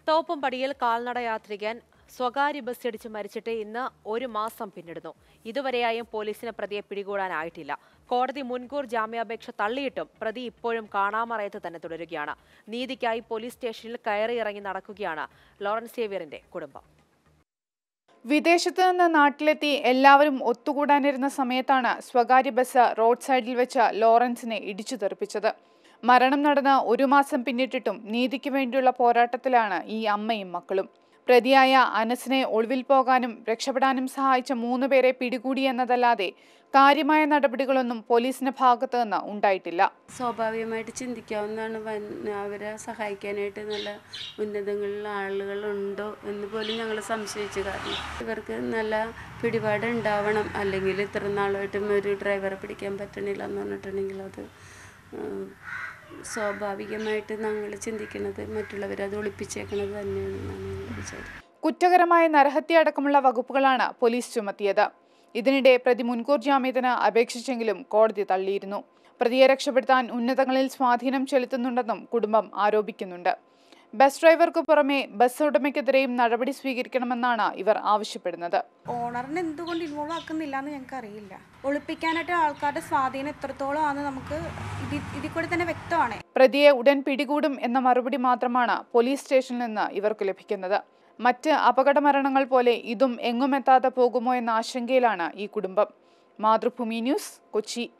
തോപ്പുംപടിയിൽ കാൽനട യാത്രികൻ സ്വകാര്യ ബസ് ഇടിച്ച് മരിച്ചിട്ട് ഇന്ന് ഒരു മാസം പിന്നിടുന്നു ഇതുവരെയായും പോലീസിന് പ്രതിയെ പിടികൂടാനായിട്ടില്ല കോടതി മുൻകൂർ ജാമ്യാപേക്ഷ തള്ളിയിട്ടും പ്രതി ഇപ്പോഴും കാണാമറയത്ത് തന്നെ തുടരുകയാണ് നീതിക്കായി പോലീസ് സ്റ്റേഷനിൽ കയറിയിറങ്ങി നടക്കുകയാണ് ലോറൻസ് സേവ്യറിന്റെ കുടുംബം വിദേശത്തു നിന്ന് നാട്ടിലെത്തി എല്ലാവരും ഒത്തുകൂടാനിരുന്ന സമയത്താണ് സ്വകാര്യ ബസ് റോഡ് സൈഡിൽ വെച്ച് ലോറൻസിനെ ഇടിച്ചു തെറിപ്പിച്ചത് മരണം നടന്ന് ഒരു മാസം പിന്നിട്ടിട്ടും നീതിക്ക് വേണ്ടിയുള്ള പോരാട്ടത്തിലാണ് ഈ അമ്മയും മക്കളും പ്രതിയായ അനസിനെ ഒളിവിൽ പോകാനും രക്ഷപ്പെടാനും സഹായിച്ച മൂന്ന് പേരെ പിടികൂടി എന്നതല്ലാതെ കാര്യമായ നടപടികളൊന്നും പോലീസിന്റെ ഭാഗത്തു നിന്ന് ഉണ്ടായിട്ടില്ല സ്വാഭാവികമായിട്ട് ചിന്തിക്കാവുന്നതാണ് വൻ- അവരെ സഹായിക്കാനായിട്ട് നല്ല ഉന്നതങ്ങളിലുള്ള ആളുകളുണ്ടോ എന്ന് പോലും ഞങ്ങൾ സംശയിച്ചു കാരണം ഇവർക്ക് നല്ല പിടിപാട് ഉണ്ടാവണം അല്ലെങ്കിൽ ഇത്ര നാളായിട്ടും ഒരു ഡ്രൈവറെ പിടിക്കാൻ പറ്റണില്ല എന്ന് പറഞ്ഞിട്ടുണ്ടെങ്കിൽ അത് ഉം, സ്വാഭാവികമായിട്ട് ഞങ്ങൾ ചിന്തിക്കുന്നത് മറ്റുള്ളവരെ അത് ഒളിപ്പിച്ചേക്കണത് തന്നെയാണെന്നാണ് ഞങ്ങൾ വിചാരിക്കുന്നത് കുറ്റകരമായ നരഹത്യ അടക്കമുള്ള വകുപ്പുകളാണ് പോലീസ് ചുമത്തിയത് ഇതിനിടെ പ്രതി മുൻകൂർ ജാമ്യത്തിന് അപേക്ഷിച്ചെങ്കിലും കോടതി തള്ളിയിരുന്നു പ്രതിയെ രക്ഷപ്പെടുത്താൻ ഉന്നതങ്ങളിൽ സ്വാധീനം ചെലുത്തുന്നുണ്ടെന്നും കുടുംബം ആരോപിക്കുന്നുണ്ട് ബസ് ഡ്രൈവർക്ക് പുറമെ ബസ് ഉടമയ്ക്കെതിരെയും നടപടി സ്വീകരിക്കണമെന്നാണ് ഇവർ ആവശ്യപ്പെടുന്നത് ഓണറിനെ എന്തുകൊണ്ട് ഇൻവോൾവ് ആക്കുന്നില്ല എന്ന് ഞങ്ങൾക്ക് അറിയില്ല ഒളിപ്പിക്കാനായിട്ട് ആൾക്കാരുടെ സ്വാധീനം എത്രത്തോളം ആണെന്ന് നമുക്ക് ഇതിൽ ഇതിൽ കൂടി തന്നെ വ്യക്തമാണ് പ്രതിയെ ഉടൻ പിടികൂടും എന്ന മറുപടി മാത്രമാണ് പോലീസ് സ്റ്റേഷനിൽ നിന്ന് ഇവർക്ക് ലഭിക്കുന്നത് മറ്റ് അപകട മരണങ്ങൾ പോലെ ഇതും എങ്ങുമെത്താതെ പോകുമോ എന്ന ആശങ്കയിലാണ് ഈ കുടുംബം മാതൃഭൂമി ന്യൂസ് കൊച്ചി